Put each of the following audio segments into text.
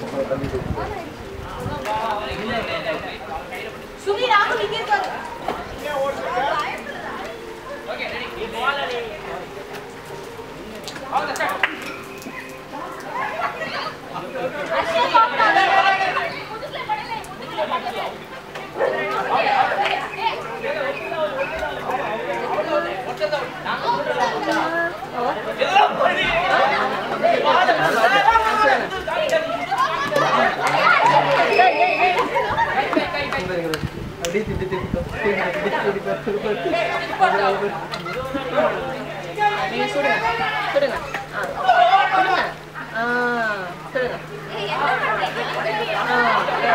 சுமி ராகுல் இங்கே இருக்காரு அப்படியே திட்டு திட்டு நீங்க சுடுங்க சுடுங்க ஆ சுடுங்க ஆ சுடுங்க ஆ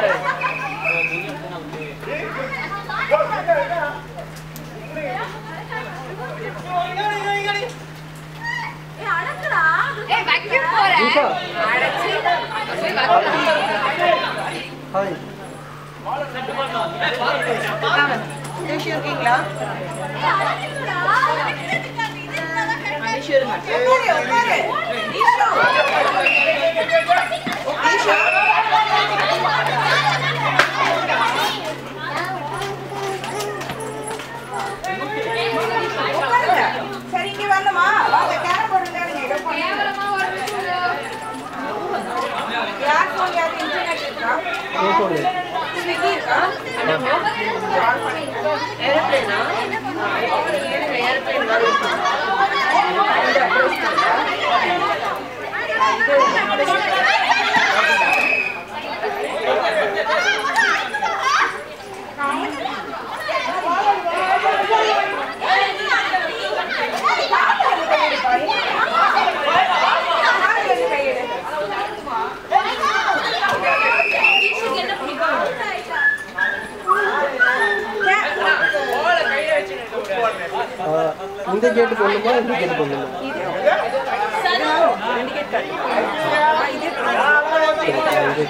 ஹாய் டிஷ்யூ இருக்கீங்களா டிஷ்யூ இருங்க சரி இங்க வரணுமா வாங்க கேரம் போர்டு விளையாடுங்க இடம் யார் ஃபோன் யார் இன்டர்நெட் இருக்கா ஏன் போடு ஸ்விக்கி இருக்கா ஏரோப்ளேனா ஏரோப்ளேன் வரும் ஆ, இந்த கேட்டு போடணுமா இந்த கேட்டு போடணுமா சரி, ஆ, இது.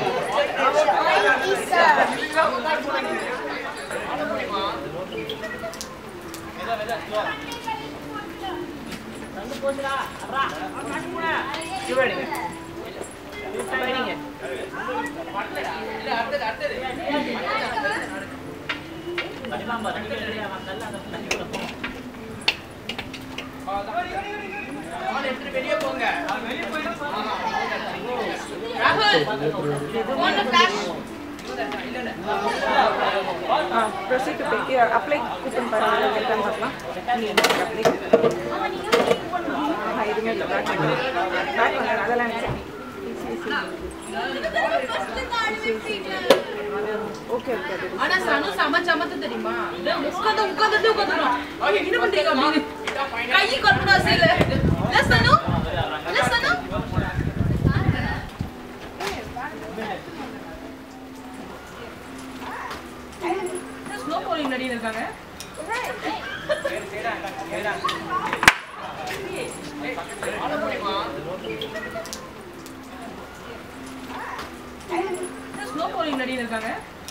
Proceed to pay apply coupon பாருங்க கரெக்டாக பார்க்கலாம் நீங்கள் அப்ளை ஆ எதுவுமே இல்லை பேக் பண்ணுங்க பேக் பண்ணுங்க அதெல்லாம் எனக்கு ஓகே ஓகே அது ஆனா சனு சம சமத்து தெரியுமா உட்காந்து உட்காந்துட்டு உட்காந்துரும் என்ன பண்றீங்க அப்படின்னு கை கொட்டணும் அசையில இல்ல சனு இல்ல சனு ஸ்னோ போலிங் நடிகர் இருக்காங்க ஸ்னோ போலிங் நடிகர் இருக்காங்க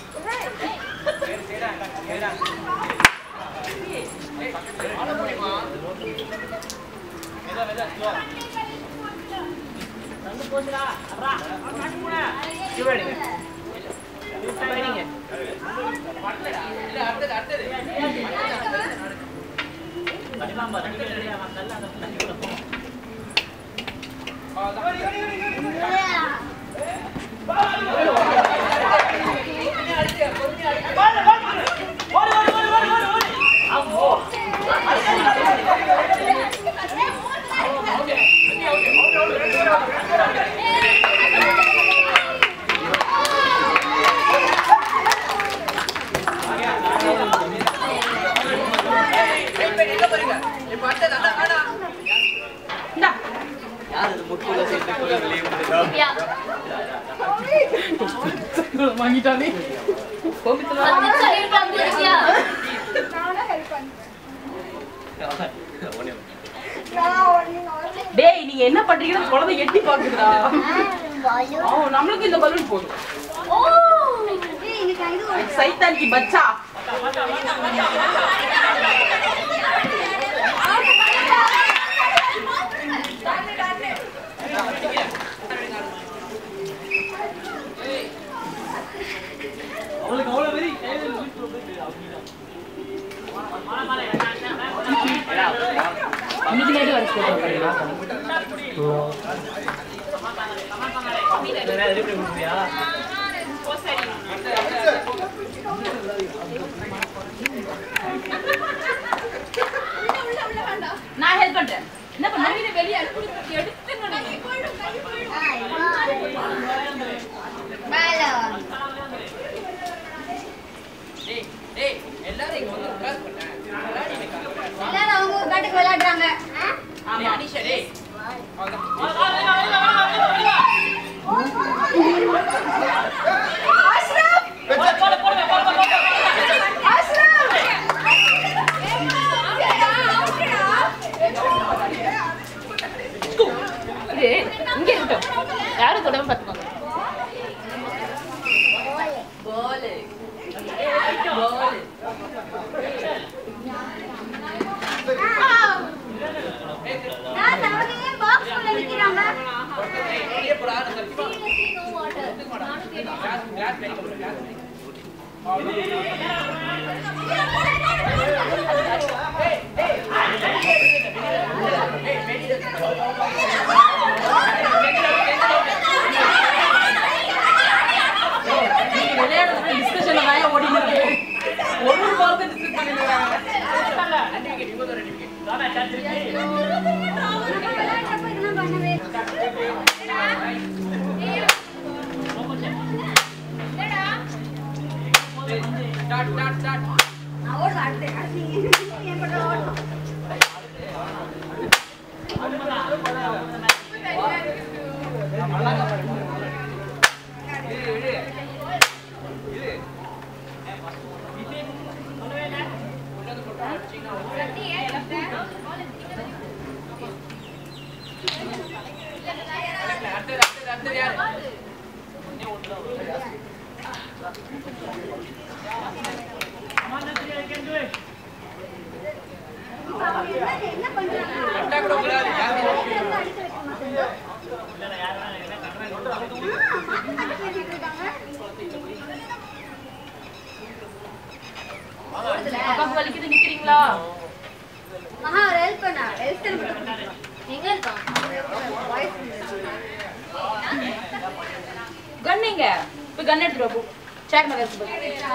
வாங்கிட்டானே டேய் நீங்க என்ன பண்றீங்கன்னு குழந்தை எட்டி பாக்குதுடா அவன் நம்மளுக்கு இந்த பலூன் போதும் சைத்தான் கி பச்சா நான் ஹெல்ப் பண்றேன் என்ன பண்ண வெளியே எடுத்து எல்லாரும் அவங்க ஒரு காட்டுக்கு விளையாடுறாங்க இது இங்க இருக்கட்டும் யாரும் தொடாம பாத்துக்கோங்க நான் அவங்க ஏன் பாக்ஸ் உள்ள நிக்கிறாங்க விளையாடுறது டிஸ்கஷன்ல தான் ஓடிட்டு இருக்கு ஒரு பால் தான் டிஸ்கஸ் பண்ணிருக்காங்க விளையாடுறப்ப இதெல்லாம் பண்ணவே அவள் அடுத்து அடுத்து என் பக்கம் ஓடும் என்ன பண்றாங்க அடிக்க வைக்க மாட்டேங்குது அப்பாக்கு வலிக்குது நிக்கிறீங்களா மகா ஒரு ஹெல்ப் பண்ணா ஹெல்ப் எங்க இருக்கான் வாய்ஸ் கன்னிங்க போய் கன் எடுத்துட்டு வா போ சேக் மேல இருக்கு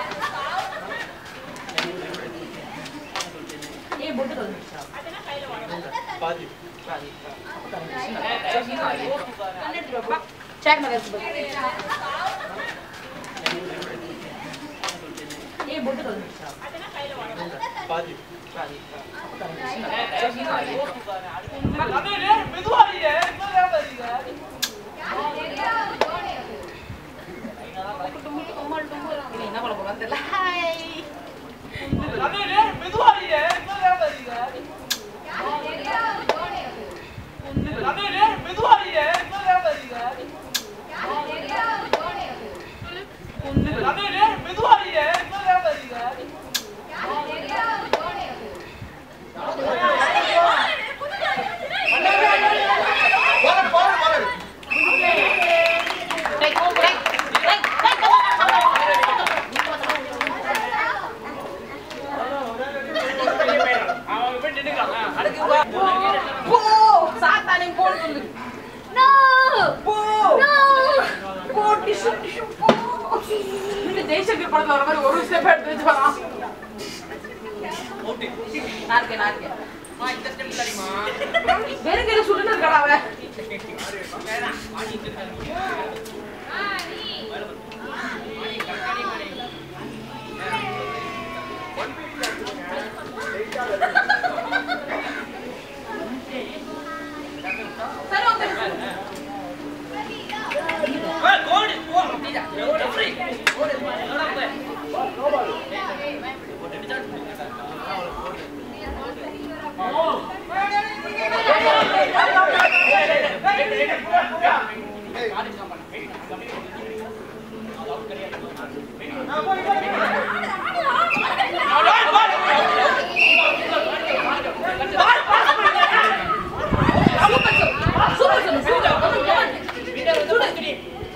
ஏய் போட்டு வந்துச்சா பாதி கன் எடுத்துட்டு வா போ சேக் மேல இருக்கு ஏய் போட்டு வந்துச்சா பாதி இது என்ன பண்ண போறோம் தெரியல ஹாய் டேய் டேய் டேய் போ சாத்தானே போன் சொல்லு நோ போ நோ போ டிஷு டிஷு போ இந்த ஜெய்சங்கர் படத்துல வர மாதிரி ஒரு ஸ்டெப் எடுத்து வச்சு வரலாம் நான் இருக்கேன் நான் இருக்கேன் வெறும் கையில சுட்டுட்டு இருக்கடா அவன் சரி ஓகே சூப்பர் சொல்லு சூப்பர் சுடு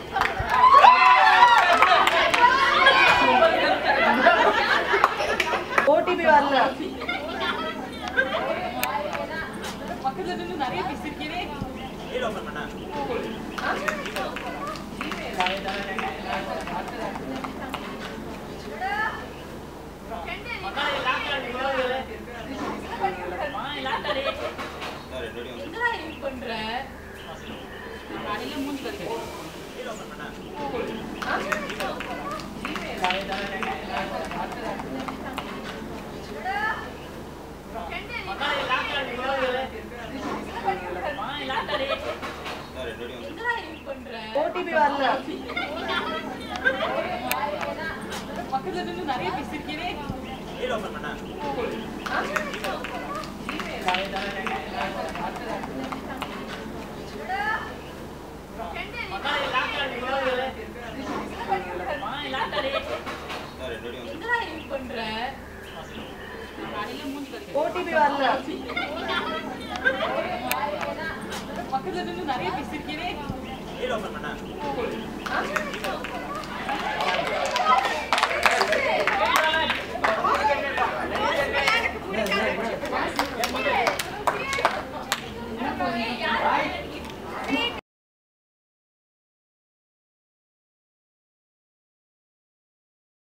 ஓடிபி வரல பக்கத்துல இருந்து நிறைய பேசிருக்கீங்க என்னடா இது பண்ற காலையில மூஞ்சி கழுவி என்னடா இது பண்ற ஓடிபி வரல பக்கத்துல நின்னு நிறைய பேசிருக்கேனே ஓபன் பண்ண என்னடா இது பண்ற ஓபன் பண்ண என்னடா இது பண்ற ஓபன் பண்ண என்னடா இது பண்ற ஓபன் பண்ண காலையில மூஞ்சி கழுவி ஓடிபி வரல பக்கத்துல நின்னு நிறைய பேசிருக்கேனே ஓபன் பண்ண